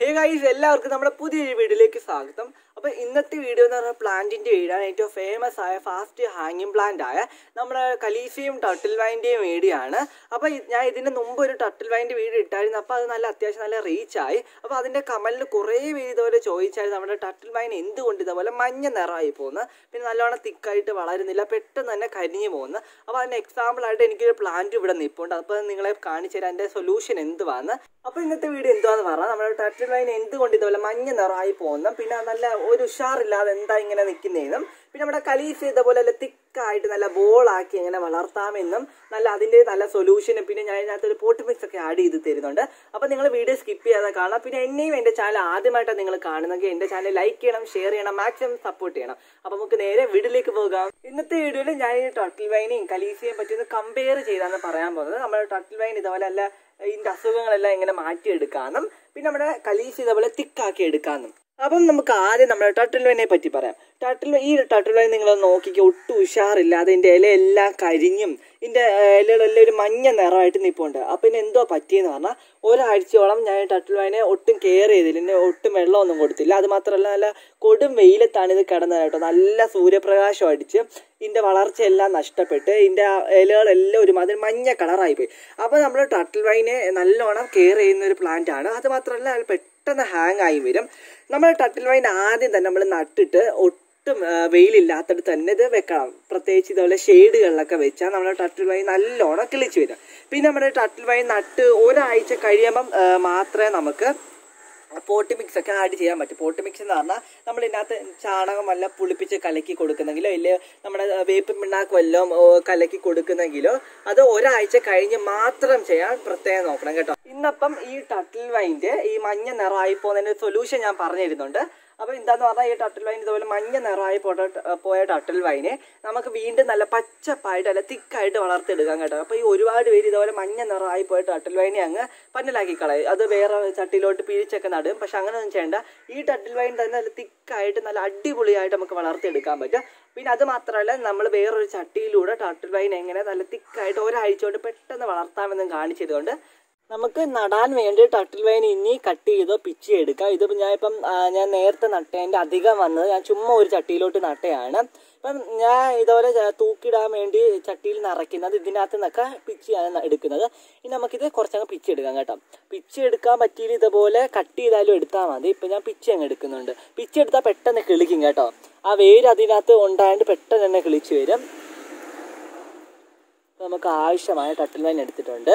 hey guys എല്ലാവർക്കും നമ്മുടെ പുതിയൊരു വീഡിയോയിലേക്ക് സ്വാഗതം അപ്പോൾ ഇന്നത്തെ വീഡിയോ എന്ന് പറഞ്ഞാൽ പ്ലാന്റിൻ്റെ വീടാണ് ഏറ്റവും ഫേമസ് ആയ ഫാസ്റ്റ് ഹാങ്ങിങ് പ്ലാന്റ് ആയ നമ്മുടെ കലീസിയും ടട്ടിൽ വൈൻ്റെയും വീഡിയാണ് അപ്പോൾ ഞാൻ ഇതിന് മുമ്പ് ഒരു ടട്ടിൽ വൈൻ്റെ വീഡിയോ ഇട്ടായിരുന്നു അപ്പോൾ അത് നല്ല അത്യാവശ്യം നല്ല റീച്ചായി അപ്പോൾ അതിൻ്റെ കമലിൽ കുറേ പേര് ഇതുപോലെ ചോദിച്ചായിരുന്നു നമ്മുടെ ടട്ടിൽ വൈൻ എന്തുകൊണ്ട് ഇതുപോലെ മഞ്ഞ നിറമായി പോകുന്നു പിന്നെ നല്ലോണം തിക്കായിട്ട് വളരുന്നില്ല പെട്ടെന്ന് തന്നെ കരിഞ്ഞു പോകുന്നു അപ്പോൾ അതിന് എക്സാമ്പിളായിട്ട് എനിക്കൊരു പ്ലാന്റ് ഇവിടെ നിൽപ്പുണ്ട് അപ്പോൾ നിങ്ങളെ കാണിച്ചു തരാം അതിൻ്റെ സൊല്യൂഷൻ എന്തുവാന്ന് അപ്പോൾ ഇന്നത്തെ വീഡിയോ എന്തുവാന്ന് പറഞ്ഞാൽ നമ്മുടെ ടട്ടിൽ വൈൻ എന്തുകൊണ്ട് ഇതുപോലെ മഞ്ഞ നിറമായി പോകുന്നു പിന്നെ നല്ല ഒരു ഉഷാറില്ലാതെ എന്താ ഇങ്ങനെ നിൽക്കുന്നതെന്നും പിന്നെ നമ്മുടെ കലീസ് ഇതുപോലെ നല്ല തിക്കായിട്ട് നല്ല ബോളാക്കി എങ്ങനെ വളർത്താമെന്നും നല്ല അതിൻ്റെ നല്ല സൊല്യൂഷനും പിന്നെ ഞാൻ ഇതിനകത്ത് ഒരു പോട്ട് മിക്സ് ഒക്കെ ആഡ് ചെയ്ത് തരുന്നുണ്ട് അപ്പോൾ നിങ്ങൾ വീഡിയോ സ്കിപ്പ് ചെയ്യാതെ കാണാം പിന്നെ എന്നെയും എൻ്റെ ചാനൽ ആദ്യമായിട്ടാണ് നിങ്ങൾ കാണുന്നെങ്കിൽ എൻ്റെ ചാനൽ ലൈക്ക് ചെയ്യണം ഷെയർ ചെയ്യണം മാക്സിമം സപ്പോർട്ട് ചെയ്യണം അപ്പോൾ നമുക്ക് നേരെ വീഡിയോയിലേക്ക് പോകാം ഇന്നത്തെ വീഡിയോയിൽ ഞാൻ ഈ ടട്ടിൽ വൈനെയും കലീസയും പറ്റി ഒന്ന് കമ്പയർ ചെയ്താണ് പറയാൻ പോകുന്നത് നമ്മുടെ ടട്ടിൽ വൈൻ ഇതുപോലെ അല്ല ഇതിന്റെ അസുഖങ്ങളെല്ലാം ഇങ്ങനെ മാറ്റിയെടുക്കാനും പിന്നെ നമ്മുടെ കലീസ് ഇതേപോലെ തിക്കാക്കി എടുക്കാനും അപ്പം നമുക്ക് ആദ്യം നമ്മുടെ ടട്ടിൽ വൈനെ പറ്റി പറയാം ടട്ടിൽ ഈ ടട്ടിൽ വൈൻ നിങ്ങൾ നോക്കിക്കോ ഒട്ടും ഉഷാറില്ലാതെ ഇതിന്റെ ഇലയെല്ലാം കരിഞ്ഞും ഇതിന്റെ ഇലകളെല്ലാം ഒരു മഞ്ഞ നിറമായിട്ട് നിൽപ്പുണ്ട് അപ്പം ഇനി എന്തോ പറ്റിയെന്ന് പറഞ്ഞാൽ ഒരാഴ്ചയോളം ഞാൻ ടട്ടിൽ വൈനെ ഒട്ടും കെയർ ചെയ്തില്ല ഇതിന് ഒട്ടും വെള്ളമൊന്നും കൊടുത്തില്ല അത് മാത്രമല്ല നല്ല കൊടും വെയിലത്താണ് ഇത് കിടന്നത് കേട്ടോ നല്ല സൂര്യപ്രകാശം അടിച്ച് ഇതിന്റെ വളർച്ചയെല്ലാം നഷ്ടപ്പെട്ട് ഇതിന്റെ ഇലകളെല്ലാം ഒരുമാതിരി മഞ്ഞ കളറായി പോയി അപ്പോൾ നമ്മൾ ടട്ടിൽ വൈനെ നല്ലോണം കെയർ ചെയ്യുന്ന ഒരു പ്ലാന്റ് ആണ് അത് മാത്രമല്ല അത് പെട്ടെന്ന് ഹാങ് ആയി വരും നമ്മൾ ടട്ടിൽ വൈൻ ആദ്യം തന്നെ നമ്മൾ നട്ടിട്ട് ഒട്ടും വെയിലില്ലാത്തടത്ത് തന്നെ ഇത് വെക്കണം പ്രത്യേകിച്ച് ഇതുപോലെ ഷെയ്ഡുകളിലൊക്കെ വെച്ചാൽ നമ്മുടെ ടട്ടിൽ വൈൻ നല്ലോണം കിളിച്ച് വരും പിന്നെ നമ്മുടെ ടട്ടിൽ വൈൻ നട്ട് ഒരാഴ്ച കഴിയുമ്പം മാത്രമേ നമുക്ക് പോട്ട് മിക്സ് ഒക്കെ ആഡ് ചെയ്യാൻ പറ്റും പോട്ട് മിക്സ് എന്ന് പറഞ്ഞാൽ നമ്മൾ ഇതിനകത്ത് ചാണകം വല്ല പുളിപ്പിച്ച് കലക്കി കൊടുക്കുന്നെങ്കിലോ ഇല്ല നമ്മുടെ വേപ്പ് പിണ്ണാക്ക് വല്ലതും കലക്കി കൊടുക്കുന്നെങ്കിലോ അത് ഒരാഴ്ച കഴിഞ്ഞ് മാത്രം ചെയ്യാൻ പ്രത്യേകം നോക്കണം കേട്ടോ ഇന്നപ്പം ഈ ടട്ടിൽ വൈൻ്റെ ഈ മഞ്ഞ നിറമായി പോകുന്നതിൻ്റെ സൊല്യൂഷൻ ഞാൻ പറഞ്ഞു തരുന്നുണ്ട് അപ്പോൾ എന്താന്ന് പറഞ്ഞാൽ ഈ ടട്ടിൽ വൈൻ ഇതുപോലെ മഞ്ഞ നിറമായി പോയ ടട്ടിൽ വൈനെ നമുക്ക് വീണ്ടും നല്ല പച്ചപ്പായിട്ട് അല്ല തിക്കായിട്ട് വളർത്തിയെടുക്കാം കേട്ടോ അപ്പോൾ ഈ ഒരുപാട് പേര് ഇതുപോലെ മഞ്ഞ നിറമായി പോയ ടട്ടിൽ വൈനെ അങ്ങ് പന്നലാക്കി കളയും അത് വേറെ ചട്ടിയിലോട്ട് പിരിച്ചൊക്കെ നടും പക്ഷെ അങ്ങനെ ഒന്നും ചെയ്യേണ്ട ഈ ടട്ടിൽ വൈൻ തന്നെ നല്ല തിക്കായിട്ട് നല്ല അടിപൊളിയായിട്ട് നമുക്ക് വളർത്തിയെടുക്കാൻ പറ്റും പിന്നെ അത് മാത്രമല്ല നമ്മൾ വേറൊരു ചട്ടിയിലൂടെ ടട്ടിൽ വൈൻ എങ്ങനെ നല്ല തിക്കായിട്ട് ഒരാഴ്ച കൊണ്ട് പെട്ടെന്ന് വളർത്താമെന്നും കാണിച്ചതുകൊണ്ട് നമുക്ക് നടാൻ വേണ്ടി ടട്ടിൽ വൈൻ ഇനി കട്ട് ചെയ്തോ പിച്ചി എടുക്കാം ഇതിപ്പോൾ ഞാൻ ഇപ്പം ഞാൻ നേരത്തെ നട്ടതിൻ്റെ അധികം വന്നത് ഞാൻ ചുമ്മാ ഒരു ചട്ടിയിലോട്ട് നട്ടയാണ് ഇപ്പം ഞാൻ ഇതുപോലെ തൂക്കിടാൻ വേണ്ടി ചട്ടിയിൽ നിറയ്ക്കുന്നത് ഇതിനകത്ത് നിന്നൊക്കെ പിച്ചിയാണ് എടുക്കുന്നത് ഇനി നമുക്കിത് കുറച്ചങ്ങ് പിച്ചി എടുക്കാം കേട്ടോ പിച്ചി എടുക്കാൻ പറ്റിയിൽ ഇതുപോലെ കട്ട് ചെയ്താലും എടുത്താൽ മതി ഇപ്പം ഞാൻ പിച്ചി അങ്ങ് എടുക്കുന്നുണ്ട് പിച്ചി എടുത്താൽ പെട്ടെന്ന് കിളിക്കും കേട്ടോ ആ വേര് അതിനകത്ത് ഉണ്ടായതുകൊണ്ട് പെട്ടെന്ന് തന്നെ കിളിച്ച് വരും നമുക്ക് ആവശ്യമായ ടട്ടിൽ വൈൻ എടുത്തിട്ടുണ്ട്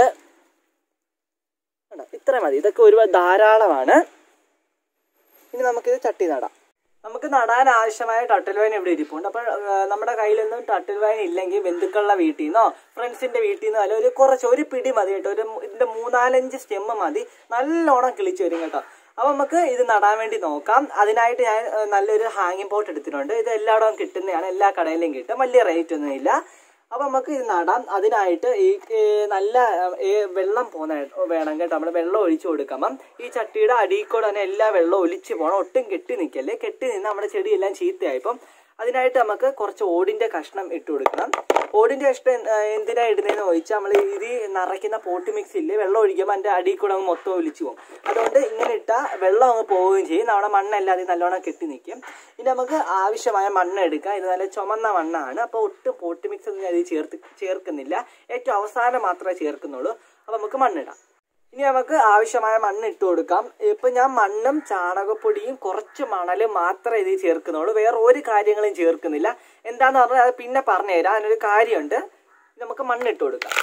ഇത്ര മതി ഇതൊക്കെ ഒരുപാട് ധാരാളമാണ് ഇനി നമുക്കിത് ചട്ടി നടാം നമുക്ക് നടാൻ ആവശ്യമായ ടട്ടിൽ വൈൻ ഇവിടെ ഇരിപ്പുണ്ട് അപ്പോൾ നമ്മുടെ കയ്യിലൊന്നും ടട്ടിൽ വൈൻ ഇല്ലെങ്കിൽ ബന്ധുക്കളുടെ വീട്ടിൽ നിന്നോ ഫ്രണ്ട്സിന്റെ വീട്ടിൽ നിന്നോ അല്ല ഒരു കുറച്ച് ഒരു പിടി മതി കേട്ടോ ഒരു ഇതിന്റെ മൂന്നാലഞ്ച് സ്റ്റെമ്മ് മതി നല്ലോണം കിളിച്ചു വരും കേട്ടോ അപ്പോൾ നമുക്ക് ഇത് നടാൻ വേണ്ടി നോക്കാം അതിനായിട്ട് ഞാൻ നല്ലൊരു ഹാങ്ങിങ് പോട്ട് എടുത്തിട്ടുണ്ട് ഇത് എല്ലായിടവും കിട്ടുന്നതാണ് എല്ലാ കടയിലും കിട്ടും വലിയ റേറ്റ് ഒന്നുമില്ല അപ്പോൾ നമുക്ക് ഇത് നടാം അതിനായിട്ട് ഈ നല്ല വെള്ളം പോകുന്ന വേണം കേട്ടോ നമ്മൾ വെള്ളം ഒഴിച്ചു കൊടുക്കണം ഈ ചട്ടിയുടെ അടിയിൽ കൂടെ തന്നെ എല്ലാ വെള്ളവും ഒലിച്ചു പോകണം ഒട്ടും കെട്ടി നിൽക്കല്ലേ കെട്ടി നിന്ന് നമ്മുടെ ചെടിയെല്ലാം ചീത്തയായിപ്പം അതിനായിട്ട് നമുക്ക് കുറച്ച് ഓടിൻ്റെ കഷ്ണം ഇട്ട് കൊടുക്കണം ഓടിൻ്റെ കഷ്ണം എന്തിനാ ഇടുന്നതെന്ന് ചോദിച്ചാൽ നമ്മൾ ഇത് നിറയ്ക്കുന്ന പോട്ട് മിക്സ് ഇല്ലേ വെള്ളം ഒഴിക്കുമ്പോൾ അതിൻ്റെ അടിയിൽ കൂടെ അങ്ങ് മൊത്തം ഒലിച്ചു പോകും അതുകൊണ്ട് ഇങ്ങനെ ഇട്ടാൽ വെള്ളം അങ്ങ് പോവുകയും ചെയ്യും നമ്മുടെ മണ്ണെല്ലാം അതിൽ നല്ലോണം കെട്ടി നിൽക്കും ഇനി നമുക്ക് ആവശ്യമായ മണ്ണ് എടുക്കാം ഇത് നല്ല ചുമന്ന മണ്ണാണ് അപ്പോൾ ഒട്ടും പോട്ട് മിക്സ് ഒന്നും അതിൽ ചേർത്ത് ചേർക്കുന്നില്ല ഏറ്റവും അവസാനം മാത്രമേ ചേർക്കുന്നുള്ളൂ അപ്പോൾ നമുക്ക് മണ്ണിടാം ഇനി നമുക്ക് ആവശ്യമായ മണ്ണ് ഇട്ട് കൊടുക്കാം ഇപ്പൊ ഞാൻ മണ്ണും ചാണകപ്പൊടിയും കുറച്ച് മണലും മാത്രമേ ഇതിൽ ചേർക്കുന്നുള്ളൂ വേറെ ഒരു കാര്യങ്ങളും ചേർക്കുന്നില്ല എന്താന്ന് പറഞ്ഞാൽ അത് പിന്നെ പറഞ്ഞുതരാം അതിനൊരു കാര്യമുണ്ട് നമുക്ക് മണ്ണിട്ട് കൊടുക്കാം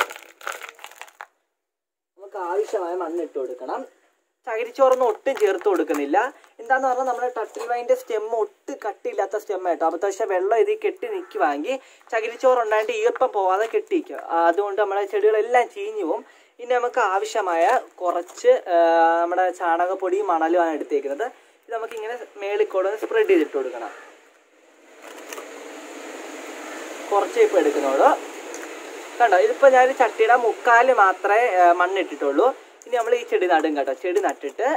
നമുക്ക് ആവശ്യമായ മണ്ണിട്ട് കൊടുക്കണം ചകിരിച്ചോറൊന്നും ഒട്ടും ചേർത്ത് കൊടുക്കുന്നില്ല എന്താന്ന് പറഞ്ഞാൽ നമ്മുടെ ടട്ടിൽ വൈൻ്റെ സ്റ്റെമ്മ് ഒട്ടും കട്ടിയില്ലാത്ത സ്റ്റെമ്മ കേട്ടോ അപ്പോൾ പക്ഷേ വെള്ളം ഇതിൽ കെട്ടി നിൽക്കുവാണെങ്കിൽ ചകിരിച്ചോറ് ഉണ്ടായിട്ട് ഈർപ്പം പോവാതെ കെട്ടിയിരിക്കും അതുകൊണ്ട് നമ്മുടെ ചെടികളെല്ലാം ചീഞ്ഞു പോകും ഇനി നമുക്ക് ആവശ്യമായ കുറച്ച് നമ്മുടെ ചാണകപ്പൊടിയും മണലുമാണ് എടുത്തേക്കുന്നത് ഇത് നമുക്ക് ഇങ്ങനെ മേളിക്കൂടെ സ്പ്രെഡ് ചെയ്തിട്ട് കൊടുക്കണം കുറച്ച് ഇപ്പോൾ എടുക്കുന്നുള്ളൂ കണ്ടോ ഇതിപ്പോൾ ഞാൻ ചട്ടിയുടെ മുക്കാല് മാത്രമേ മണ്ണിട്ടിട്ടുള്ളൂ ഇനി നമ്മൾ ഈ ചെടി നടും കേട്ടോ ചെടി നട്ടിട്ട്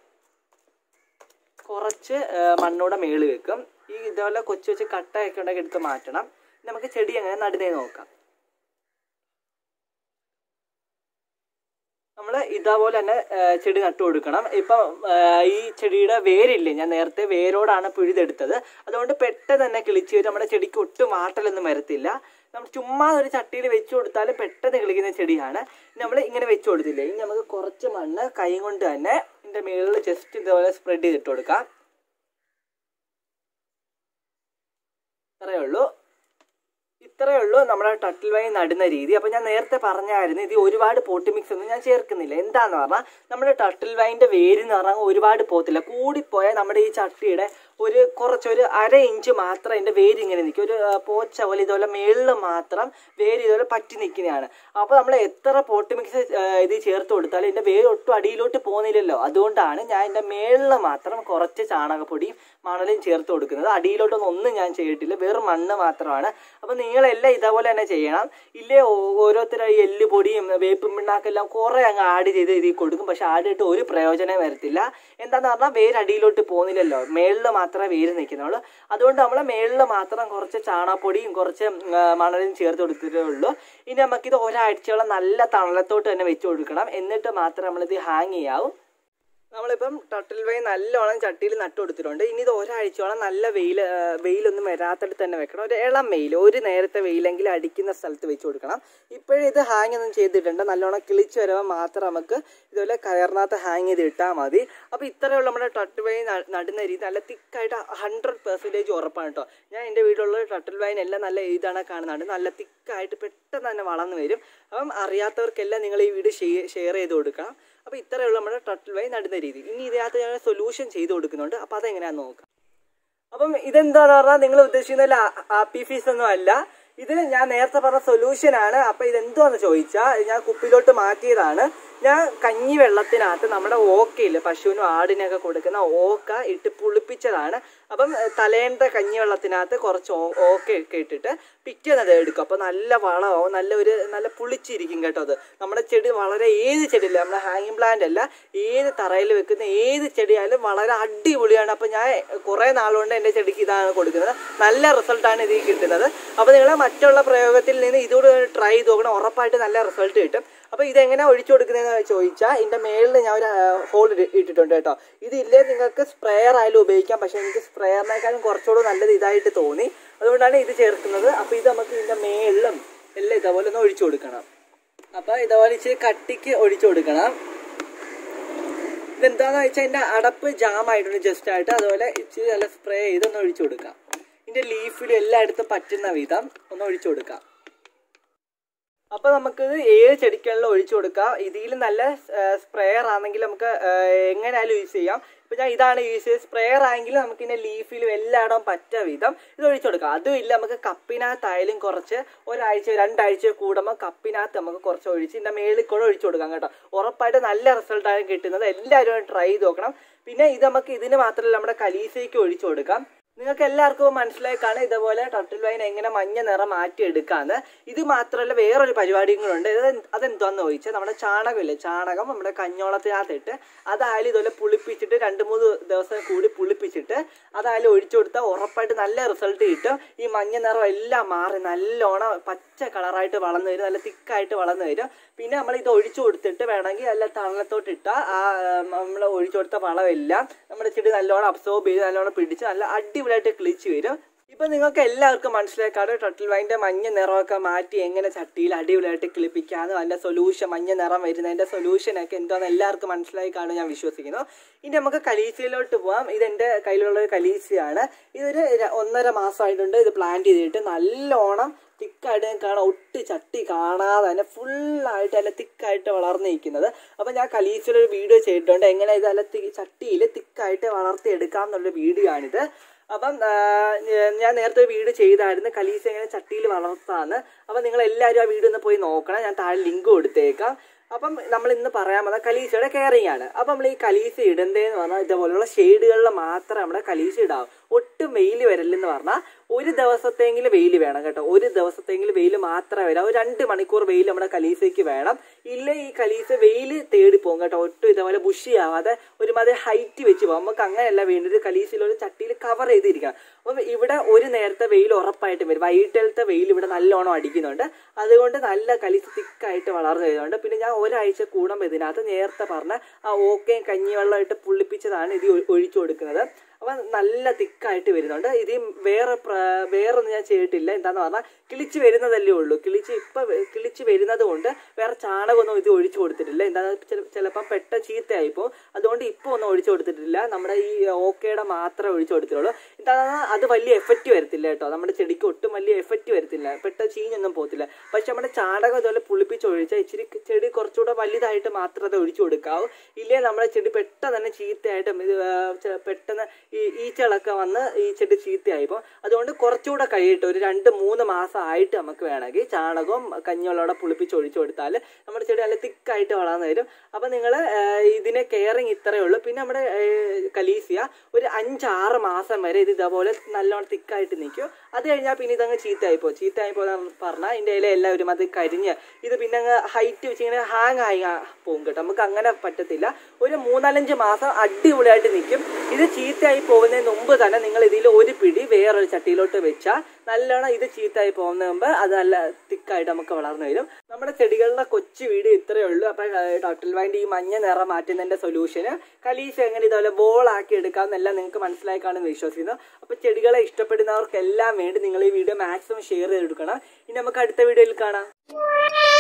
കുറച്ച് മണ്ണൂടെ മേളിൽ വെക്കും ഈ ഇതേപോലെ കൊച്ചു കൊച്ചു കട്ടയൊക്കെ ഉണ്ടെങ്കിൽ എടുത്ത് മാറ്റണം നമുക്ക് ചെടി എങ്ങനെ നടുന്നേ നോക്കാം നമ്മൾ നമ്മൾ ഇതേപോലെ തന്നെ ആ, ചെടി നട്ടു കൊടുക്കണം ഇപ്പം ആ, ഈ ചെടിയുടെ വേരില്ലേ ഞാൻ നേരത്തെ വേരോടാണ് പിഴുതെടുത്തത് അതുകൊണ്ട് പെട്ടെന്ന് തന്നെ കിളിച്ച് വരും നമ്മുടെ ചെടിക്ക് ഒട്ടും മാട്ടലൊന്നും വരത്തില്ല നമ്മൾ ചുമ്മാ ഒരു ചട്ടിയിൽ വെച്ച് കൊടുത്താലും പെട്ടെന്ന് കിളിക്കുന്ന ചെടിയാണ് നമ്മൾ ഇങ്ങനെ വെച്ച് കൊടുത്തില്ലേ ഇനി നമുക്ക് കുറച്ച് മണ്ണ് കൈ കൊണ്ട് തന്നെ ഇതിൻ്റെ മുകളിൽ ജസ്റ്റ് ഇതേപോലെ സ്പ്രെഡ് ചെയ്തിട്ട് കൊടുക്കാം ഇത്രയേ ഉള്ളൂ ഇത്രയേ ഉള്ളൂ നമ്മുടെ ടട്ടിൽ വൈൻ നടുന്ന രീതി അപ്പോൾ ഞാൻ നേരത്തെ പറഞ്ഞായിരുന്നു ഇത് ഒരുപാട് പോട്ടി മിക്സ് ഒന്നും ഞാൻ ചേർക്കുന്നില്ല എന്താന്ന് പറഞ്ഞാൽ നമ്മുടെ ടട്ടിൽ വൈൻ്റെ വേര് എന്ന് പറഞ്ഞാൽ ഒരുപാട് പോത്തില്ല കൂടിപ്പോയാൽ നമ്മുടെ ഈ ചട്ടിയുടെ ഒരു കുറച്ച് ഒരു അര ഇഞ്ച് മാത്രം അതിൻ്റെ വേര് ഇങ്ങനെ നിൽക്കും ഒരു ആ, പോച്ച പോലെ ഇതുപോലെ മേളിൽ മാത്രം വേര് ഇതുപോലെ പറ്റി നിൽക്കുന്നതാണ് അപ്പോൾ നമ്മൾ എത്ര പോട്ടി മിക്സ് ഇത് ചേർത്ത് കൊടുത്താലും ഇതിൻ്റെ വേര് ഒട്ടും അടിയിലോട്ട് പോകുന്നില്ലല്ലോ അതുകൊണ്ടാണ് ഞാൻ ഇതിൻ്റെ മേളിൽ മാത്രം കുറച്ച് ചാണകപ്പൊടിയും മണലും ചേർത്ത് കൊടുക്കുന്നത് അടിയിലോട്ടൊന്നും ഒന്നും ഞാൻ ചെയ്തിട്ടില്ല വെറും മണ്ണ് മാത്രമാണ് അപ്പോൾ നിങ്ങളെല്ലാം ഇതേപോലെ തന്നെ ചെയ്യണം ഇല്ലേ ഓ- ഓരോരുത്തരും ഈ എല്ല് പൊടിയും വേപ്പും പിണ്ണാക്കെല്ലാം കുറേ അങ്ങ് ആഡ് ചെയ്ത് ഇതിൽ കൊടുക്കും പക്ഷെ ആഡ് ചെയ്തിട്ട് ഒരു പ്രയോജനം വരത്തില്ല എന്താന്ന് പറഞ്ഞാൽ വേര് അടിയിലോട്ട് പോകുന്നില്ലല്ലോ മേളിൽ മാത്രമേ വേര് നിൽക്കുന്നുള്ളൂ അതുകൊണ്ട് നമ്മൾ മേളിൽ മാത്രം കുറച്ച് ചാണകപ്പൊടിയും കുറച്ച് ഉം, ആ, മണലും ചേർത്ത് കൊടുത്തിട്ടേ ഉള്ളൂ ഇനി നമുക്കിത് ഒരാഴ്ചയോളം നല്ല തണലത്തോട്ട് തന്നെ വെച്ച് കൊടുക്കണം എന്നിട്ട് മാത്രമേ നമ്മളിത് ഹാങ് ചെയ്യാവൂ നമ്മളിപ്പം ടട്ടിൽ വൈ നല്ലോണം ചട്ടിയിൽ നട്ടു കൊടുത്തിട്ടുണ്ട് ഇനി ഇത് ഒരാഴ്ചയോളം നല്ല വെയിൽ ആ, വെയിലൊന്നും വരാത്തിടത്ത് തന്നെ വെക്കണം ഒരു ഇളം വെയിൽ ഒരു നേരത്തെ വെയിലെങ്കിലും അടിക്കുന്ന സ്ഥലത്ത് വെച്ച് കൊടുക്കണം ഇപ്പോഴും ഇത് ഹാങ് ഒന്നും ചെയ്തിട്ടുണ്ട് നല്ലോണം കിളിച്ച് വരുമ്പോൾ മാത്രം നമുക്ക് ഇതുപോലെ കയറിനകത്ത് ഹാങ് ചെയ്ത് ഇട്ടാൽ മതി അപ്പോൾ ഇത്രയുള്ള നമ്മുടെ ടട്ടിൽ വൈൻ ന- നടുന്ന രീതി നല്ല തിക്കായിട്ട് ഹൺഡ്രഡ് പെർസെൻറ്റേജ് ഉറപ്പാണ് കേട്ടോ ഞാൻ എൻ്റെ വീട്ടിലുള്ള ടട്ടിൽ വൈൻ എല്ലാം നല്ല ഇതാണ് കാണുന്നുണ്ട് നല്ല തിക്കായിട്ട് പെട്ടെന്ന് തന്നെ വളർന്നു വരും അപ്പം അറിയാത്തവർക്കെല്ലാം നിങ്ങൾ ഈ വീഡിയോ ഷെയർ ചെയ്ത് കൊടുക്കണം അപ്പോൾ ഇത്രയുള്ള നമ്മുടെ ടട്ടിൽ വൈ നടുന്ന രീതി ഇനി ഇതിനകത്ത് ഞാൻ സൊല്യൂഷൻ ചെയ്ത് കൊടുക്കുന്നുണ്ട് അപ്പോൾ അതെങ്ങനെയാണെന്ന് നോക്കാം അപ്പം ഇതെന്താന്ന് പറഞ്ഞാൽ നിങ്ങൾ ഉദ്ദേശിക്കുന്ന ആപ്പി ഫീസ് ഒന്നും അല്ല ഇത് ഞാൻ നേരത്തെ പറഞ്ഞ സൊല്യൂഷൻ ആണ് അപ്പൊ ഇതെന്തോന്ന് ചോദിച്ചാൽ ഞാൻ കുപ്പിയിലോട്ട് മാറ്റിയതാണ് ഞാൻ കഞ്ഞി വെള്ളത്തിനകത്ത് നമ്മുടെ ഓക്കയില് പശുവിനും ആടിനൊക്കെ കൊടുക്കുന്ന ഓക്ക ഇട്ട് പുളിപ്പിച്ചതാണ് അപ്പം ഏഹ്, തലേന്നത്തെ കഞ്ഞി വെള്ളത്തിനകത്ത് കുറച്ച് ഓ- ഓക്ക ഒക്കെ ഇട്ടിട്ട് പിറ്റേന്ന് അത് എടുക്കും അപ്പോൾ നല്ല വളമാവും നല്ല ഒരു നല്ല പുളിച്ചിരിക്കും കേട്ടോ അത് നമ്മുടെ ചെടി വളരെ ഏത് ചെടിയില്ല നമ്മുടെ ഹാങ്ങിങ് പ്ലാന്റ് അല്ല ഏത് തറയിൽ വെക്കുന്ന ഏത് ചെടിയായാലും വളരെ അടിപൊളിയാണ് അപ്പോൾ ഞാൻ കുറേ നാളുകൊണ്ട് എൻ്റെ ചെടിക്ക് ഇതാണ് കൊടുക്കുന്നത് നല്ല റിസൾട്ടാണ് ഇതിൽ കിട്ടുന്നത് അപ്പോൾ നിങ്ങൾ മറ്റുള്ള പ്രയോഗത്തിൽ നിന്ന് ഇതുകൂടെ ട്രൈ ചെയ്ത് നോക്കണം ഉറപ്പായിട്ട് നല്ല റിസൾട്ട് കിട്ടും അപ്പോൾ ഇതെങ്ങനെ ഒഴിച്ചു കൊടുക്കുന്നതെന്ന് ചോദിച്ചാൽ ഇതിൻ്റെ മേളിൽ ഞാൻ ഒരു ഹോൾ ഇട്ടിട്ടുണ്ട് കേട്ടോ ഇതില്ലേ നിങ്ങൾക്ക് സ്പ്രെയർ ആയാലും ഉപയോഗിക്കാം പക്ഷേ എനിക്ക് സ്പ്രെയറിനേക്കാളും കുറച്ചുകൂടെ നല്ലത് ഇതായിട്ട് തോന്നി അതുകൊണ്ടാണ് ഇത് ചേർക്കുന്നത് അപ്പോൾ ഇത് നമുക്ക് ഇതിൻ്റെ മേളിലും എല്ലാം ഇതേപോലെ ഒന്ന് ഒഴിച്ചു കൊടുക്കണം അപ്പോൾ ഇതേപോലെ ഇച്ചിരി കട്ടിക്ക് ഒഴിച്ചു കൊടുക്കണം ഇതെന്താന്ന് വെച്ചാൽ ഇതിന്റെ അടപ്പ് ജാം ആയിട്ടുണ്ട് ജസ്റ്റ് ആയിട്ട് അതുപോലെ ഇച്ചിരി നല്ല സ്പ്രേ ചെയ്തൊന്ന് ഒഴിച്ചു കൊടുക്കാം ഇതിന്റെ ലീഫിലും എല്ലായിടത്തും പറ്റുന്ന വിധം ഒന്ന് ഒഴിച്ചു കൊടുക്കാം അപ്പൊ നമുക്കിത് ഏത് ചെടികളിലും ഒഴിച്ചു കൊടുക്കാം ഇതിൽ നല്ല സ്പ്രെയർ ആണെങ്കിൽ നമുക്ക് ഏഹ്, എങ്ങനെയായാലും യൂസ് ചെയ്യാം ഇപ്പൊ ഞാൻ ഇതാണ് യൂസ് ചെയ്ത് സ്പ്രെയർ ആണെങ്കിൽ നമുക്ക് ഇതിന്റെ ലീഫിലും എല്ലായിടവും പറ്റ വിധം ഇത് ഒഴിച്ചു കൊടുക്കാം അതും ഇല്ല നമുക്ക് കപ്പിനകത്തായാലും കുറച്ച് ഒരാഴ്ച രണ്ടാഴ്ച കൂടുമ്പോൾ കപ്പിനകത്ത് നമുക്ക് കുറച്ച് ഒഴിച്ച് ഇതിന്റെ മേളിൽ കൂടെ ഒഴിച്ചു കൊടുക്കാം കേട്ടോ ഉറപ്പായിട്ട് നല്ല റിസൾട്ടാണ് കിട്ടുന്നത് എല്ലാവരും ട്രൈ ചെയ്ത് നോക്കണം പിന്നെ ഇത് നമുക്ക് ഇതിന് മാത്രമല്ല നമ്മുടെ കലീസയ്ക്ക് ഒഴിച്ചു കൊടുക്കാം നിങ്ങൾക്ക് എല്ലാവർക്കും മനസ്സിലായി കാണാം ഇതുപോലെ ടർട്ടിൽ വൈൻ എങ്ങനെ മഞ്ഞ നിറം മാറ്റിയെടുക്കാന്ന് ഇത് മാത്രമല്ല വേറൊരു പരിപാടിയും കൂടെ ഉണ്ട് ഇത് അതെന്താന്ന് ചോദിച്ചാൽ നമ്മുടെ ചാണകമില്ലേ ചാണകം നമ്മുടെ കഞ്ഞോളത്തിനകത്തിട്ട് അതായാലും ഇതുപോലെ പുളിപ്പിച്ചിട്ട് രണ്ട് മൂന്ന് ദിവസം കൂടി പുളിപ്പിച്ചിട്ട് അതായാലും ഒഴിച്ചു കൊടുത്താൽ ഉറപ്പായിട്ട് നല്ല റിസൾട്ട് കിട്ടും ഈ മഞ്ഞ നിറം എല്ലാം മാറി നല്ലോണം പച്ച കളറായിട്ട് വളർന്നു വരും നല്ല തിക്കായിട്ട് വളർന്നു വരും പിന്നെ നമ്മൾ ഇത് ഒഴിച്ചു കൊടുത്തിട്ട് വേണമെങ്കിൽ നല്ല തണലത്തോട്ട് ഇട്ടാൽ ആ നമ്മൾ ഒഴിച്ചു കൊടുത്ത വളമെല്ലാം നമ്മുടെ ചെടി നല്ലോണം അബ്സോർബ് ചെയ്ത് നല്ലോണം പിടിച്ച് നല്ല അടിപൊളിയായിട്ട് കിളിച്ച് വരും ഇപ്പൊ നിങ്ങൾക്ക് എല്ലാവർക്കും മനസ്സിലാക്കാതെ ടട്ടിൽ വൈൻ്റെ മഞ്ഞ നിറമൊക്കെ മാറ്റി എങ്ങനെ ചട്ടിയിൽ അടിപൊളിയായിട്ട് കിളിപ്പിക്കാന്ന് അതിന്റെ സൊല്യൂഷൻ മഞ്ഞ നിറം വരുന്നതിന്റെ സൊല്യൂഷനൊക്കെ എന്താണെന്ന് എല്ലാവർക്കും മനസ്സിലായി കാണും ഞാൻ വിശ്വസിക്കുന്നു ഇനി നമുക്ക് കലീസയിലോട്ട് പോവാം ഇതെന്റെ കയ്യിലുള്ള ഒരു കലീസയാണ് ഇതൊരു ര- ഒന്നര മാസമായിട്ടുണ്ട് ഇത് പ്ലാന്റ് ചെയ്തിട്ട് നല്ലോണം തിക്കായിട്ട് ഞാൻ കാണാം ഒട്ട് ചട്ടി കാണാതെ തന്നെ ഫുള്ളായിട്ട് നല്ല തിക്കായിട്ട് വളർന്നിരിക്കുന്നത് അപ്പം ഞാൻ കലീസിലൊരു വീഡിയോ ചെയ്തിട്ടുണ്ട് എങ്ങനെ ഇത് നല്ല ചട്ടിയിൽ തിക്കായിട്ട് വളർത്തിയെടുക്കാം എന്നുള്ള വീഡിയോ ആണിത് അപ്പം ആ, ഞ- ഞാൻ നേരത്തെ ഒരു വീഡിയോ ചെയ്തായിരുന്നു കലീസ് എങ്ങനെ ചട്ടിയിൽ വളർത്താന്ന് അപ്പം നിങ്ങൾ എല്ലാവരും ആ വീഡിയോ ഒന്ന് പോയി നോക്കണം ഞാൻ താഴെ ലിങ്ക് കൊടുത്തേക്കാം അപ്പം നമ്മൾ ഇന്ന് പറയാൻ വന്ന കലീസയുടെ കെയറിങ് ആണ് അപ്പം നമ്മൾ ഈ കലീസ ഇടണ്ടേന്ന് പറഞ്ഞാൽ ഇതുപോലുള്ള ഷെയ്ഡുകളിൽ മാത്രമേ നമ്മുടെ കലീസ ഇടാവൂ ഒട്ടും വെയിൽ വരല്ലെന്ന് പറഞ്ഞാൽ ഒരു ദിവസത്തെങ്കിലും വെയിൽ വേണം കേട്ടോ ഒരു ദിവസത്തെങ്കിലും വെയിൽ മാത്രമേ വരാം ഒരു രണ്ട് മണിക്കൂർ വെയിൽ നമ്മുടെ കലീസയ്ക്ക് വേണം ഇല്ല ഈ കലീസ വെയിൽ തേടി പോകും കേട്ടോ ഒട്ടും ഇതേപോലെ ബുഷിയാവാതെ ഒരുമാതിരി ഹൈറ്റ് വെച്ച് പോകും നമുക്ക് അങ്ങനെയല്ല വേണ്ടത് കലീസയിൽ ഒരു ചട്ടിയിൽ കവർ ചെയ്തിരിക്കണം അപ്പം ഇവിടെ ഒരു നേരത്തെ വെയിൽ ഉറപ്പായിട്ടും വരും വൈകിട്ടത്തെ വെയിൽ ഇവിടെ നല്ലോണം അടിക്കുന്നുണ്ട് അതുകൊണ്ട് നല്ല കലീസ തിക്കായിട്ട് വളർന്നു വരുന്നുണ്ട് പിന്നെ ഞാൻ ഒരാഴ്ച കൂടുമ്പോൾ ഇതിനകത്ത് നേരത്തെ പറഞ്ഞ ആ ഓക്കയും കഞ്ഞിവെള്ളമായിട്ട് പുള്ളിപ്പിച്ചതാണ് ഇത് ഒ- ഒഴിച്ചു കൊടുക്കുന്നത് അപ്പം നല്ല തിക്കായിട്ട് വരുന്നുണ്ട് ഇത് വേറെ പ്ര- വേറൊന്നും ഞാൻ ചെയ്തിട്ടില്ല എന്താന്ന് പറഞ്ഞാൽ കിളിച്ച് വരുന്നതല്ലേ ഉള്ളൂ കിളിച്ച് ഇപ്പം കിളിച്ച് വരുന്നത് കൊണ്ട് വേറെ ചാണകമൊന്നും ഇത് ഒഴിച്ചു കൊടുത്തിട്ടില്ല എന്താണെന്ന് ചിലപ്പം പെട്ട ചീത്തയായിപ്പോൾ അതുകൊണ്ട് ഇപ്പോൾ ഒന്നും ഒഴിച്ചു കൊടുത്തിട്ടില്ല നമ്മുടെ ഈ ഓക്കയുടെ മാത്രമേ ഒഴിച്ചു കൊടുത്തിട്ടുള്ളൂ എന്താണെന്ന് അത് വലിയ എഫക്റ്റ് വരത്തില്ല കേട്ടോ നമ്മുടെ ചെടിക്ക് ഒട്ടും വലിയ എഫക്റ്റ് വരത്തില്ല പെട്ട ചീഞ്ഞൊന്നും പോകത്തില്ല പക്ഷെ നമ്മുടെ ചാണകം ഇതുപോലെ പുളിപ്പിച്ച് ഒഴിച്ചാൽ ഇച്ചിരി ചെടി കുറച്ചുകൂടെ വലുതായിട്ട് മാത്രമേ അത് ഒഴിച്ചു കൊടുക്കാവൂ ഇല്ലേ നമ്മുടെ ചെടി പെട്ടെന്ന് തന്നെ ചീത്തയായിട്ടും ഇത് ആ, ചെ- പെട്ടെന്ന് ഈ ഈച്ചകളൊക്കെ വന്ന് ഈ ചെടി ചീത്തയായിപ്പോൾ അതുകൊണ്ട് കുറച്ചുകൂടെ കഴിയിട്ട് ഒരു രണ്ട് മൂന്ന് മാസം ആയിട്ട് നമുക്ക് വേണമെങ്കിൽ ചാണകവും കഞ്ഞിവെള്ളോടെ പുളിപ്പിച്ച് ഒഴിച്ചു കൊടുത്താൽ നമ്മുടെ ചെടി നല്ല തിക്കായിട്ട് വളർന്നു വരും അപ്പം നിങ്ങൾ ഇതിനെ കെയറിങ് ഇത്രയേ ഉള്ളൂ പിന്നെ നമ്മുടെ ഏഹ്, കലീസിയ ഒരു അഞ്ചാറ് മാസം വരെ ഇത് ഇതേപോലെ നല്ലോണം തിക്കായിട്ട് നിൽക്കും അത് കഴിഞ്ഞാൽ പിന്നെ ഇതങ്ങ് ചീത്തയായിപ്പോ ചീത്തയായിപ്പോ പറഞ്ഞാൽ ഇതിൻ്റെ ഇല എല്ലാം ഒരുമാതിരി കരിഞ്ഞ് ഇത് പിന്നെ അങ്ങ് ഹൈറ്റ് വെച്ച് ഇങ്ങനെ ഹാങ് ആയി ആ പോകും കേട്ടോ നമുക്ക് അങ്ങനെ പറ്റത്തില്ല ഒരു മൂന്നാലഞ്ച് മാസം അടിപൊളിയായിട്ട് നിൽക്കും ഇത് ചീത്തയായി പോകുന്നതിന് മുമ്പ് തന്നെ നിങ്ങൾ ഇതിൽ ഒരു പിടി വേറൊരു ചട്ടിയിലോട്ട് വെച്ചാൽ നല്ലോണം ഇത് ചീത്തയായി പോകുന്നതിന് മുമ്പ് അത് നല്ല തിക്കായിട്ട് നമുക്ക് വളർന്നു വരും നമ്മുടെ ചെടികളുടെ കൊച്ചു വീഡിയോ ഇത്രയേ ഉള്ളൂ അപ്പം ഡോക്ടർ വൈൻ്റെ ഈ മഞ്ഞ നിറം മാറ്റുന്നതിൻ്റെ സൊല്യൂഷന് കലീസ് എങ്ങനെ ഇതുപോലെ ബോളാക്കി എടുക്കാമെന്നെല്ലാം നിങ്ങൾക്ക് മനസ്സിലായി കാണുമെന്ന് വിശ്വസിക്കുന്നു അപ്പോൾ ചെടികളെ ഇഷ്ടപ്പെടുന്നവർക്കെല്ലാം വേണ്ടി നിങ്ങൾ ഈ വീഡിയോ മാക്സിമം ഷെയർ ചെയ്തെടുക്കണം ഇനി നമുക്ക് അടുത്ത വീഡിയോയിൽ കാണാം